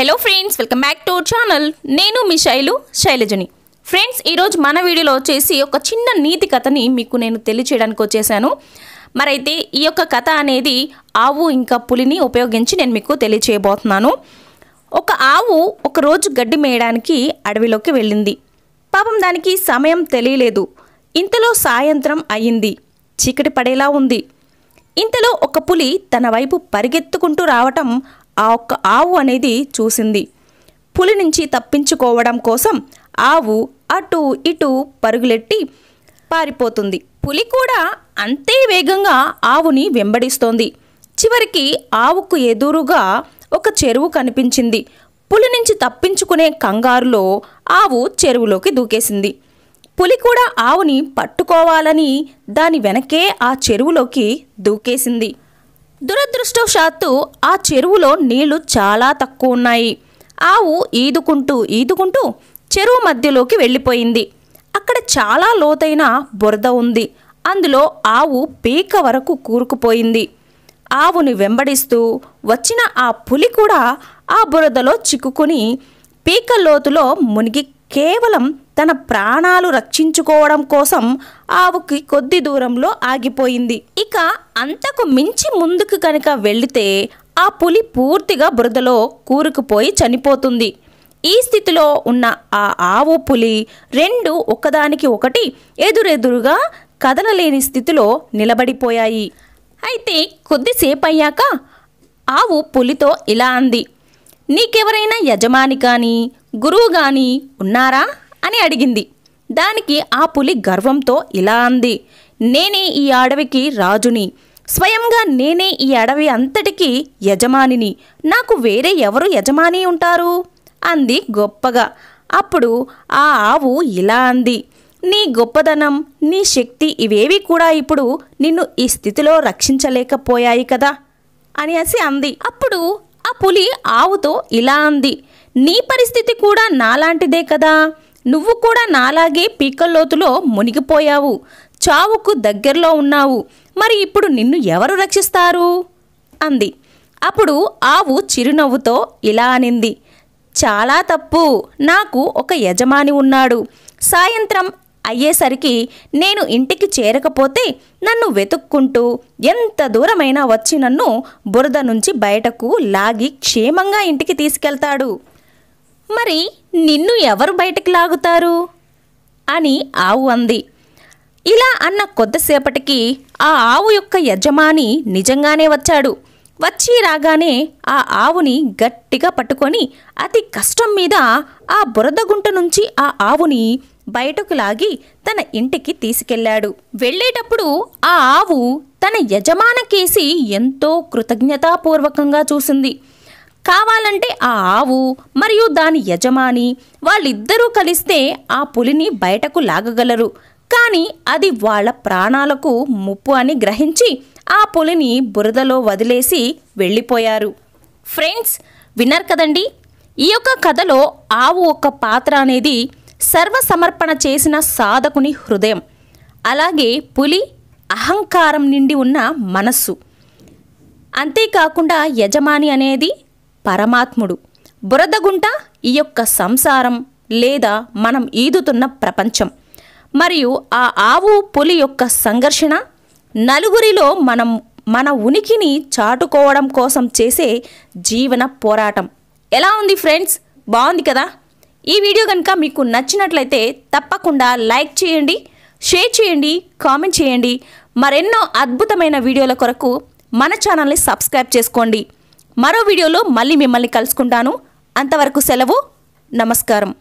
hello friends welcome back to channel నేను మీ Shailu శైలజని friends ఈరోజు మన వీడియోలో వచ్చేసి ఒక చిన్న నీతి కథని మీకు నేను తెలియచేయడానికి వచ్చేసాను మరైతే ఈ యొక్క కథ అనేది ఆవు ఇంకా పులిని ఉపయోగించి నేను మీకు తెలియచేయబోతున్నాను ఒక ఆవు ఒకరోజు గడ్డి మేయడానికి అడవిలోకి వెళ్ళింది పాపం దానికి సమయం తెలియలేదు ఇంతలో సాయంత్రం అయ్యింది చీకటి పడేలా ఉంది ఇంతలో ఒక పులి తన వైపు పరిగెత్తుకుంటూ రావటం ఆ ఒక్క ఆవు అనేది చూసింది పులి నుంచి తప్పించుకోవడం కోసం ఆవు అటు ఇటు పరుగులెట్టి పారిపోతుంది పులి కూడా అంతే వేగంగా ఆవుని వెంబడిస్తోంది చివరికి ఆవుకు ఎదురుగా ఒక చెరువు కనిపించింది పులి నుంచి తప్పించుకునే కంగారులో ఆవు చెరువులోకి దూకేసింది పులి కూడా ఆవుని పట్టుకోవాలని దాని వెనకే ఆ చెరువులోకి దూకేసింది దురదృష్టవశాత్తు ఆ చెరువులో నీళ్లు చాలా తక్కువ ఉన్నాయి ఆవు ఈదుకుంటూ ఈదుకుంటూ చెరువు మధ్యలోకి వెళ్ళిపోయింది అక్కడ చాలా లోతైన బురద ఉంది అందులో ఆవు పీక వరకు కూరుకుపోయింది ఆవుని వెంబడిస్తూ వచ్చిన ఆ పులి కూడా ఆ బురదలో చిక్కుకుని పీక లోతులో మునిగి కేవలం తన ప్రాణాలు రక్షించుకోవడం కోసం ఆవుకి కొద్ది దూరంలో ఆగిపోయింది ఇక అంతకు మించి ముందుకు కనుక వెళితే ఆ పులి పూర్తిగా బురదలో కూరుకుపోయి చనిపోతుంది ఈ స్థితిలో ఉన్న ఆ ఆవు పులి రెండు ఒకదానికి ఒకటి ఎదురెదురుగా కదలలేని స్థితిలో నిలబడిపోయాయి అయితే కొద్దిసేపు అయ్యాక ఆవు పులితో ఇలా అంది నీకెవరైనా యజమాని కానీ గురువు కానీ ఉన్నారా అని అడిగింది దానికి ఆ పులి గర్వంతో ఇలా అంది నేనే ఈ అడవికి రాజుని స్వయంగా నేనే ఈ అడవి అంతటికీ యజమానిని నాకు వేరే ఎవరు యజమాని ఉంటారు అంది గొప్పగా అప్పుడు ఆ ఆవు ఇలా అంది నీ గొప్పదనం నీ శక్తి ఇవేవి కూడా ఇప్పుడు నిన్ను ఈ స్థితిలో రక్షించలేకపోయాయి కదా అని అసి అంది అప్పుడు ఆ పులి ఆవుతో ఇలా అంది నీ పరిస్థితి కూడా నాలాంటిదే కదా నువ్వు కూడా నాలాగే పీకల్లోతులో మునిగిపోయావు చావుకు దగ్గరలో ఉన్నావు మరి ఇప్పుడు నిన్ను ఎవరు రక్షిస్తారు అంది అప్పుడు ఆవు చిరునవ్వుతో ఇలా అనింది చాలా తప్పు నాకు ఒక యజమాని ఉన్నాడు సాయంత్రం అయ్యేసరికి నేను ఇంటికి చేరకపోతే నన్ను వెతుక్కుంటూ ఎంత దూరమైనా వచ్చి నన్ను బురద నుంచి బయటకు లాగి క్షేమంగా ఇంటికి తీసుకెళ్తాడు మరి నిన్ను ఎవరు బయటకు లాగుతారు అని ఆవు అంది ఇలా అన్న కొద్దిసేపటికి ఆ ఆవు యొక్క యజమాని నిజంగానే వచ్చాడు వచ్చి రాగానే ఆ ఆవుని గట్టిగా పట్టుకొని అతి కష్టం మీద ఆ బురద గుంట నుంచి ఆ ఆవుని బయటకు లాగి తన ఇంటికి తీసుకెళ్ళాడు వెళ్ళేటప్పుడు ఆ ఆవు తన యజమానకేసి ఎంతో కృతజ్ఞతాపూర్వకంగా చూసింది కావాలంటే ఆ ఆవు మరియు దాని యజమాని వాళ్ళిద్దరూ కలిస్తే ఆ పులిని బయటకు లాగగలరు కానీ అది వాళ్ళ ప్రాణాలకు ముప్పు అని గ్రహించి ఆ పులిని బురదలో వదిలేసి వెళ్ళిపోయారు ఫ్రెండ్స్ విన్నారు కదండి ఈ యొక్క కథలో ఆవు ఒక పాత్ర అనేది సర్వసమర్పణ చేసిన సాధకుని హృదయం అలాగే పులి అహంకారం నిండి ఉన్న మనస్సు అంతేకాకుండా యజమాని అనేది పరమాత్ముడు బురదగుంట ఈ యొక్క సంసారం లేదా మనం ఈదుతున్న ప్రపంచం మరియు ఆ ఆవు పులి యొక్క సంఘర్షణ నలుగురిలో మనం మన ఉనికిని చాటుకోవడం కోసం చేసే జీవన పోరాటం ఎలా ఉంది ఫ్రెండ్స్ బాగుంది కదా ఈ వీడియో కనుక మీకు నచ్చినట్లయితే తప్పకుండా లైక్ చేయండి షేర్ చేయండి కామెంట్ చేయండి మరెన్నో అద్భుతమైన వీడియోల కొరకు మన ఛానల్ని సబ్స్క్రైబ్ చేసుకోండి మరో వీడియోలో మళ్ళీ మిమ్మల్ని కలుసుకుంటాను అంతవరకు సెలవు నమస్కారం